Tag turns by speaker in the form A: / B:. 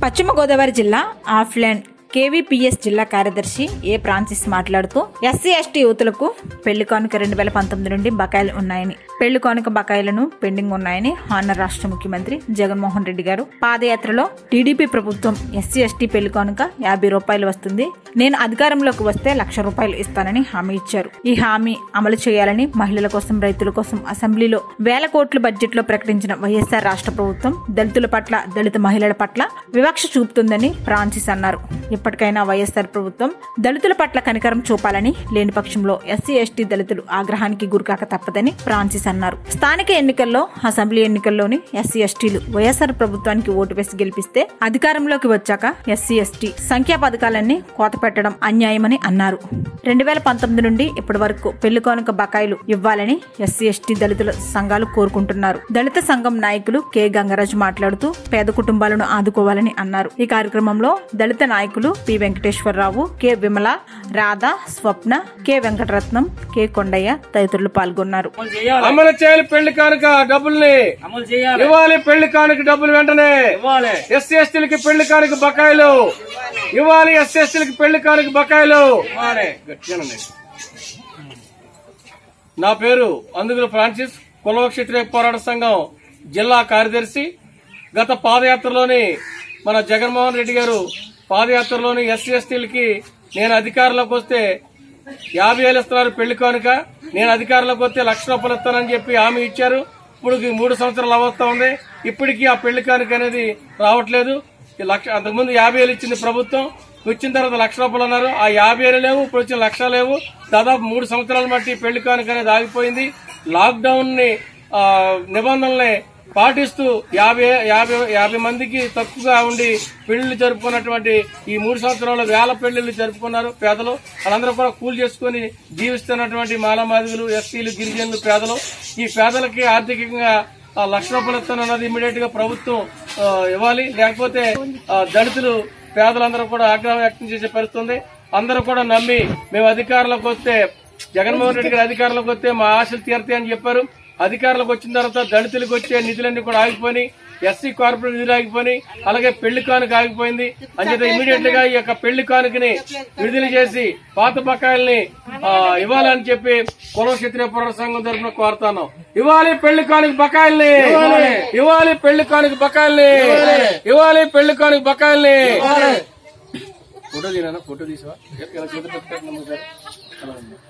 A: పశ్చిమ గోదావరి జిల్లా ఆఫ్లాండ్ కేవీపీఎస్ జిల్లా కార్యదర్శి ఏ ఫ్రాన్సిస్ మాట్లాడుతూ ఎస్సీ ఎస్టీ యువతులకు పెళ్లి కానుక రెండు వేల పంతొమ్మిది నుండి బకాయిలు ఉన్నాయని పెళ్లి కానుక బకాయిలను పెండింగ్ ఉన్నాయని ఆంధ్ర రాష్ట్ర ముఖ్యమంత్రి జగన్మోహన్ రెడ్డి గారు పాదయాత్రలో టీడీపీ ప్రభుత్వం ఎస్సీ ఎస్టీ పెళ్లి కానుక యాభై రూపాయలు వస్తుంది నేను అధికారంలోకి వస్తే లక్ష రూపాయలు ఇస్తానని హామీ ఇచ్చారు ఈ హామీ అమలు చేయాలని మహిళల కోసం రైతుల కోసం అసెంబ్లీలో వేల కోట్ల బడ్జెట్ లో ప్రకటించిన వైఎస్ఆర్ రాష్ట్ర ప్రభుత్వం దళితుల పట్ల దళిత మహిళల పట్ల వివక్ష చూపుతుందని ఫ్రాన్సిస్ అన్నారు ఇప్పటికైనా వైఎస్ఆర్ ప్రభుత్వం దళితుల పట్ల కనికరం చూపాలని లేని పక్షంలో ఎస్సీ ఎస్టీ దళితులు ఆగ్రహానికి గురికాక తప్పదని ఫ్రాన్సిస్ అన్నారు స్థానిక ఎన్నికల్లో అసెంబ్లీ ఎన్నికల్లోని ఎస్సీ ఎస్టీలు వైఎస్ఆర్ ప్రభుత్వానికి ఓటు వేసి గెలిపిస్తే అధికారంలోకి వచ్చాక ఎస్సీ ఎస్టీ సంఖ్యా పథకాలన్నీ కోత పెట్టడం అన్యాయమని అన్నారు రెండు వేల పంతొమ్మిది నుండి ఇప్పటి వరకు పెళ్లి కానుక బకాయిలు ఇవ్వాలని ఎస్సీ ఎస్టీ దళితుల సంఘాలు కోరుకుంటున్నారు దళిత సంఘం నాయకులు కె గంగరాజు మాట్లాడుతూ పేద కుటుంబాలను ఆదుకోవాలని అన్నారు ఈ కార్యక్రమంలో దళిత నాయకులు P Venkateswararao K Vimala Radha Swapna K Venkataratnam K Kondaiah తదితరులు పాల్గొన్నారు
B: అమలు చేయాలి
C: అమలు చేయాలి పెళ్లి కానుక డబ్బుల్ని
B: అమలు చేయాలి
C: ఇవ్వాలి పెళ్లి కానుక డబ్బులు వెంటనే
B: ఇవ్వాలి
C: ఎస్సీ ఎస్టీలకి పెళ్లి కానుక బకాయిలు ఇవ్వాలి ఎస్సీ ఎస్టీలకి పెళ్లి కానుక బకాయిలు
B: ఇవ్వాలి
C: గట్టిగానండి. నా పేరు అందుగుల ఫ్రాన్సిస్ కులవ క్షత్రియ పోరాట సంఘం జిల్లా కార్యదర్శి గత పాదయాత్రలోని మన జగన్మోహన్ రెడ్డి గారు పాదయాత్రలోని ఎస్సీ ఎస్టీలకి నేను అధికారంలోకి వస్తే యాభై వేలు ఇస్తున్నారు పెళ్లి కానుక నేను అధికారంలోకి వస్తే లక్ష రూపాయలు ఇస్తానని చెప్పి హామీ ఇచ్చారు ఇప్పుడు ఈ మూడు సంవత్సరాలు అవస్థ ఉంది ఇప్పటికీ ఆ పెళ్లి కానుక అనేది రావట్లేదు ఈ లక్ష అంతకుముందు యాభై వేలు ఇచ్చింది ప్రభుత్వం వచ్చిన తర్వాత లక్ష రూపాయలు అన్నారు ఆ యాభై వేలు లేవు ఇప్పుడు వచ్చిన లక్ష లేవు దాదాపు మూడు సంవత్సరాల మట్టి పెళ్లి కానుక అనేది ఆగిపోయింది లాక్డౌన్ ని ఆ, నిబంధనల్ని పాటిస్తూ యాభై యాభై యాభై మందికి తక్కువగా ఉండి పెళ్లిళ్ళు జరుపుకున్నటువంటి ఈ మూడు సంవత్సరాల్లో వేల పెళ్లిళ్ళు జరుపుకున్నారు పేదలు వాళ్ళందరూ కూడా కూలి చేసుకుని జీవిస్తున్నటువంటి మాలమాదిగులు ఎస్సీలు గిరిజనులు పేదలు ఈ పేదలకి ఆర్థికంగా ఆ, లక్ష రూపాయలు ఇస్తానన్నది ఇమీడియట్ గా ప్రభుత్వం ఆ, ఇవ్వాలి లేకపోతే ఆ, దళితులు పేదలందరూ కూడా ఆగ్రహం వ్యక్తం చేసే పరిస్థితి ఉంది అందరూ కూడా నమ్మి మేము అధికారంలోకి వస్తే జగన్మోహన్ రెడ్డి గారు అధికారంలోకి వస్తే మా ఆశలు తీరతాయి అని చెప్పారు అధికారంలోకి వచ్చిన తర్వాత దళితులకు వచ్చే నిధులన్నీ కూడా ఆగిపోయినాయి ఎస్సీ కార్పొరేట్ నిధులు ఆగిపోయినాయి అలాగే పెళ్లి కానుక ఆగిపోయింది అంచేత ఇమీడియట్ గా ఈ యొక్క పెళ్లి కానుకని విడుదల చేసి పాత బకాయిల్ని ఆ, ఇవ్వాలని చెప్పి కుల క్షత్రియ పోరాట సంఘం తరఫున కోరుతాను ఇవ్వాలి పెళ్లి కానుక బకాయిల్ని ఇవ్వాలి పెళ్లి కానుక బకాయిల్ని ఇవ్వాలి పెళ్లి కానుక బకాయిల్ని ఫోటో తీనా ఫోటో తీసావా ఇలా చేతి పెట్టుకుంటున్నాము సార్ అలా ఉంది.